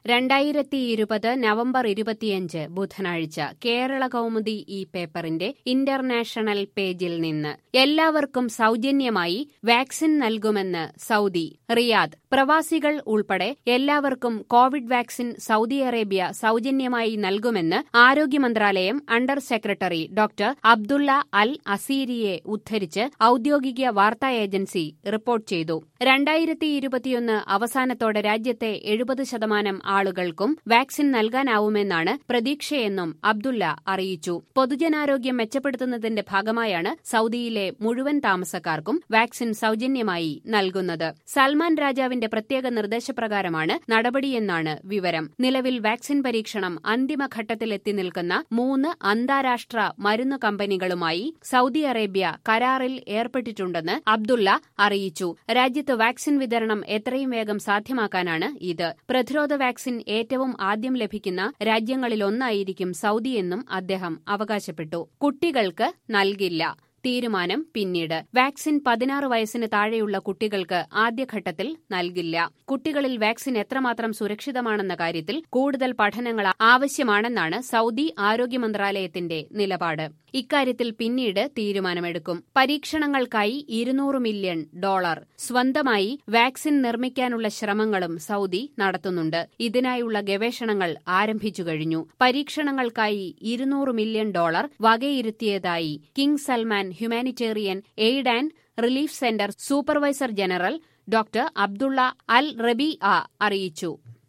രണ്ടായിരത്തി ഇരുപത് നവംബർ ഇരുപത്തിയഞ്ച് ബുധനാഴ്ച കേരള കൗമുദി ഈ പേപ്പറിന്റെ ഇന്റർനാഷണൽ പേജിൽ നിന്ന് എല്ലാവർക്കും സൗജന്യമായി വാക്സിൻ നൽകുമെന്ന് സൗദി റിയാദ് പ്രവാസികൾ ഉൾപ്പെടെ എല്ലാവർക്കും കോവിഡ് വാക്സിൻ സൗദി അറേബ്യ സൗജന്യമായി നൽകുമെന്ന് ആരോഗ്യ മന്ത്രാലയം under secretary doctor Abdullah Al അസീരിയെ ഉദ്ധരിച്ച് ഔദ്യോഗിക വാർത്താ ഏജൻസി റിപ്പോർട്ട് ചെയ്തു രണ്ടായിരത്തി ഇരുപത്തിയൊന്ന് അവസാനത്തോടെ രാജ്യത്തെ എഴുപത് ശതമാനം ആളുകൾക്കും വാക്സിൻ നൽകാനാവുമെന്നാണ് പ്രതീക്ഷയെന്നും അബ്ദുള്ള അറിയിച്ചു പൊതുജനാരോഗ്യം മെച്ചപ്പെടുത്തുന്നതിന്റെ ഭാഗമായാണ് സൗദിയിലെ മുഴുവൻ താമസക്കാർക്കും വാക്സിൻ സൗജന്യമായി നൽകുന്നത് സൽമാൻ രാജാവിന്റെ പ്രത്യേക നിർദ്ദേശപ്രകാരമാണ് നടപടിയെന്നാണ് വിവരം നിലവിൽ വാക്സിൻ പരീക്ഷണം അന്തിമഘട്ടത്തിലെത്തി നിൽക്കുന്ന മൂന്ന് അന്താരാഷ്ട്ര മരുന്ന് കമ്പനികളുമായി സൗദി അറേബ്യ കരാറിൽ ഏർപ്പെട്ടിട്ടുണ്ടെന്ന് അബ്ദുള്ള അറിയിച്ചു രാജ്യത്ത് വാക്സിൻ വിതരണം എത്രയും വേഗം സാധ്യമാക്കാനാണ് ഇത് പ്രതിരോധ വാക്സിൻ ഏറ്റവും ആദ്യം ലഭിക്കുന്ന രാജ്യങ്ങളിലൊന്നായിരിക്കും സൗദിയെന്നും അദ്ദേഹം അവകാശപ്പെട്ടു കുട്ടികൾക്ക് നൽകില്ല തീരുമാനം പിന്നീട് വാക്സിൻ പതിനാറ് വയസ്സിന് താഴെയുള്ള കുട്ടികൾക്ക് ആദ്യഘട്ടത്തിൽ നൽകില്ല കുട്ടികളിൽ വാക്സിൻ എത്രമാത്രം സുരക്ഷിതമാണെന്ന കാര്യത്തിൽ കൂടുതൽ പഠനങ്ങൾ ആവശ്യമാണെന്നാണ് സൗദി ആരോഗ്യ മന്ത്രാലയത്തിന്റെ നിലപാട് ഇക്കാര്യത്തിൽ പിന്നീട് തീരുമാനമെടുക്കും പരീക്ഷണങ്ങൾക്കായി ഇരുന്നൂറ് മില്യൺ ഡോളർ സ്വന്തമായി വാക്സിൻ നിർമ്മിക്കാനുള്ള ശ്രമങ്ങളും സൗദി നടത്തുന്നുണ്ട് ഇതിനായുള്ള ഗവേഷണങ്ങൾ ആരംഭിച്ചു കഴിഞ്ഞു പരീക്ഷണങ്ങൾക്കായി ഇരുന്നൂറ് മില്യൺ ഡോളർ വകയിരുത്തിയതായി King Salman Humanitarian Aid and Relief Centre supervisor general doctor Abdullah Al Rabeeah അറിയിച്ചു